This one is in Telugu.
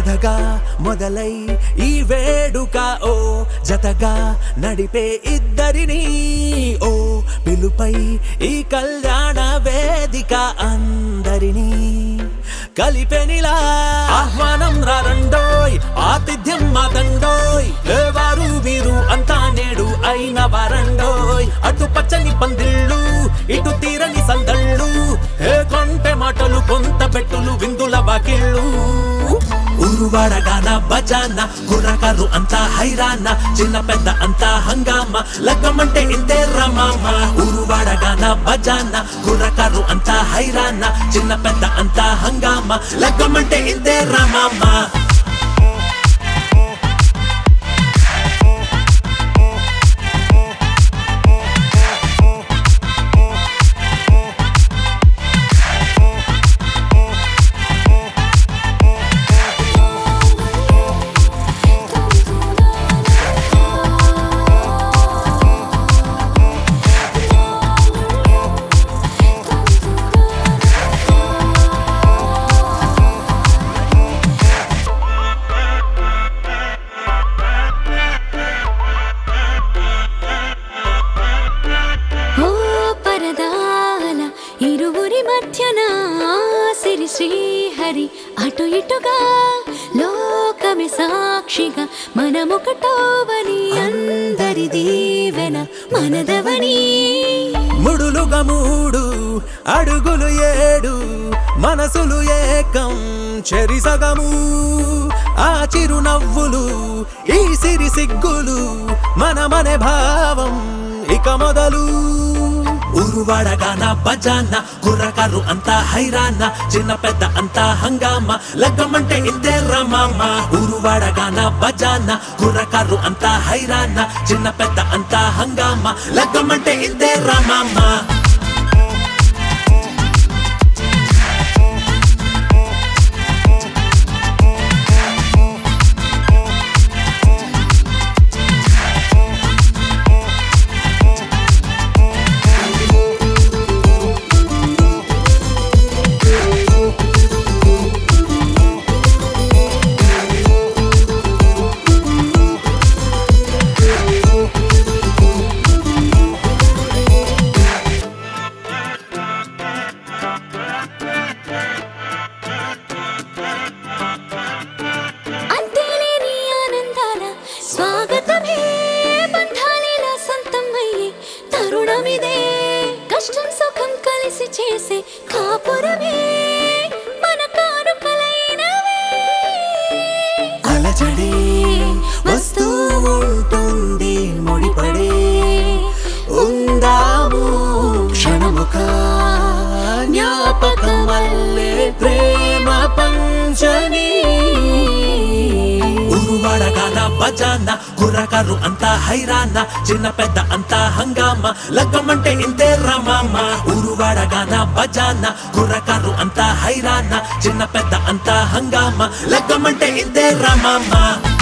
కథగా మొదలై ఈ వేడుక ఓ జతగా నడిపే ఇద్దరిని ఓ పిలుపై ఈ కళ్యాణ వేదిక అందరినీ కలిపెనిలా ఆహ్వానం రారండోయ్ ఆతిథ్యం మాదండోయ్ లేవారు వీరు అంతా నేడు అయిన వారండోయ్ అటు పచ్చని పందిళ్ళు ఇటు తీరని సందళ్ళు ఏ కొంటె మాటలు కొంత పెట్టులు విందుల వాకిళ్ళు ఊరువాడగాన బజాన కుర్రకారు అంతా హైరాన చిన్న పెద్ద అంతా హంగామా లగ్గమంటే ఇంతే రమామ ఊరువాడగాన బజాన కుర్రకారు అంతా హైరాన చిన్న పెద్ద అంతా హంగామా లగ్గమంటే ఇంతే రమామ ఓ పరదాల ఇరువురి మధ్యన సిరి శ్రీహరి అటు ఇటుగా లోకమే సాక్షిగా మనమొకటోవని అందరి దీవెన మనదవని ముడులుగా మూడు అడుగులు ఏడు మనసులు ఏకం చెరిసగము ఆ చిరునవ్వులు ఈ సిరి సిగ్గులు మనమనే భావం ఇక మొదలు ఊరువాడగాన బజాన కుర్రకారు అంతా హైరాన చిన్న పెద్ద అంతా హంగామా లగ్గమంటే ఇంతే రమామ ఊరువాడగాన బజాన కుర్రకారు అంతా హైరాన చిన్న పెద్ద అంతా హంగామా లగ్గమంటే ఇంతే రమామ అంతేలేని ఆనందాల స్వాగతమే బంధాలేలా సొంతమయ్యే తరుణమిదే కష్టం సుఖం కలిసి చేసే కాపురమే మన కానుకలైనవే అలజడి వస్తూ ఉంటుంది ముడిపడే ఉందాము క్షణముక జ్ఞాపకం వల్లే ప్రేమ పంచని ఉరువాడగాన బజాన కుర్రకారు అంతా హైరాన చిన్న పెద్ద అంతా హంగామా లగ్గమంటే ఇంతే రమామ ఉరువాడగాన బజాన కుర్రకారు అంతా హైరాన చిన్న పెద్ద అంతా హంగామా లగ్గమంటే ఇంతే రమామ